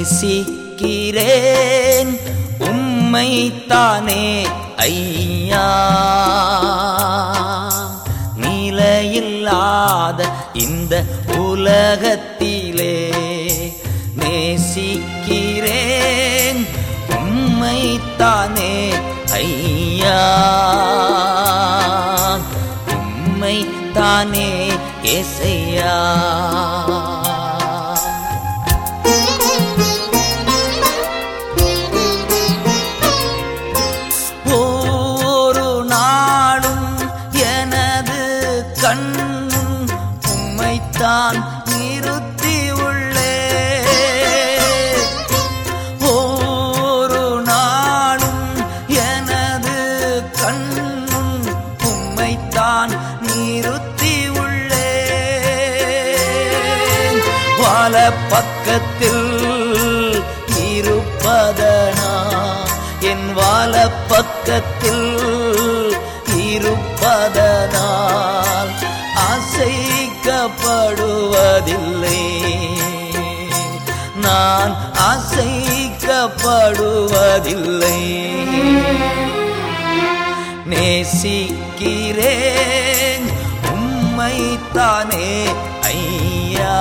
நேசிக்கிறேன் உம்மைத்தானே ஐயா நிலையில்லாத இந்த உலகத்திலே நேசிக்கிறேன் உம்மைத்தானே ஐயா உம்மைத்தானே ஏசையா ஒரு நாளும் எனது கண்ணும் உம்மைத்தான் நிறுத்தி உள்ளே ஒரு நாளும் எனது கண்ணும் உம்மைத்தான் நிறுத்தி உள்ளே வாழ பக்கத்தில் இருப்பதனா என் வாழ பக்கத்தில் இருப்பதனால் அசைக்கப்படுவதில்லை நான் அசைக்கப்படுவதில்லை நேசிக்கிறேன் உம்மைத்தானே ஐயா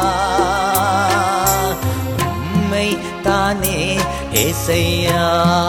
உம்மைத்தானே ஏசையா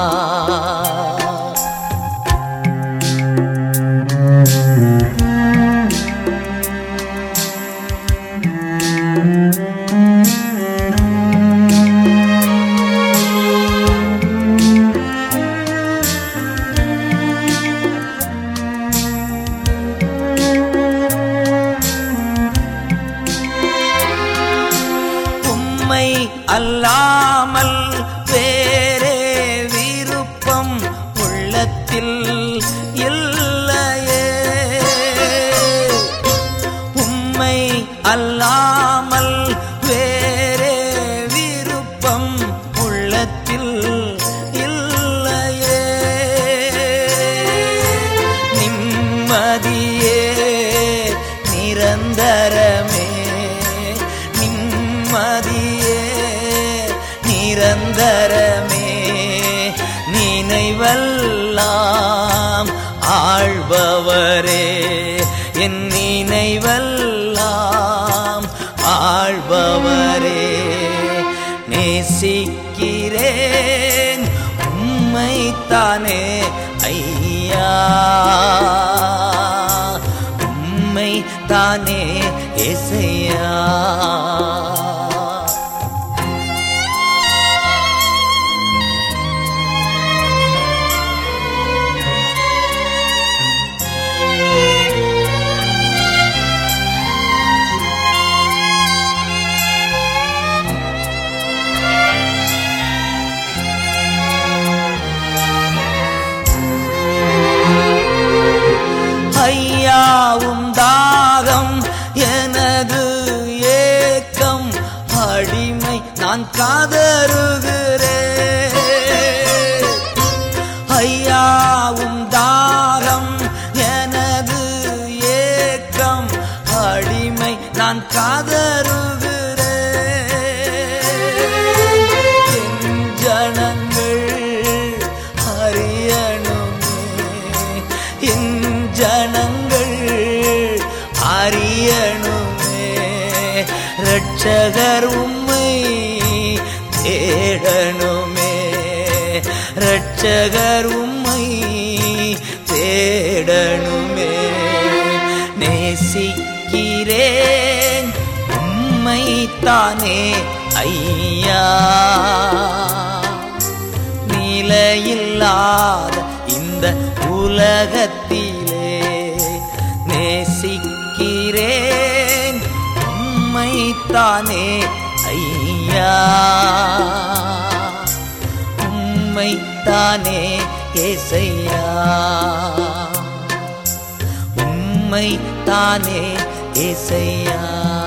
உம்மை அல்லாமல் வேறே விருப்பம் உள்ளத்தில் இல்லையே உம்மை அல்லாமல் வேறே விருப்பம் உள்ளத்தில் இல்லையே நிம்மதியே நிரந்தரமே நிம்மதியே நிரந்தரமே நினைவெல்லாம் ஆழ்பவரே என் நினைவெல்லாம் ஆழ்பவரே நேசிக்கிறேன் உம்மைத்தானே ஐயா உம்மைத்தானே ஏசையா ஐயாவும் தாகம் எனது ஏக்கம் அடிமை நான் காதருகிறேன் ஐயாவும் தாகம் எனது ஏக்கம் அடிமை நான் காதருகிறேன் என் ஜனங்கள் அறியணுமே என் ஜனங்கள் அறியணுமே ரட்சகர் உம்மை தேடணுமே ரட்சகர் உம்மை தேடணுமே நேசிக்கிறேன் உம்மைத்தானே ஐயா நிலையில்லாத இந்த உலகத்திலே நேசிக்கிறேன் உம்மைத்தானே ஐயா உம்மைத்தானே ஏசையா உம்மைத்தானே ஏசையா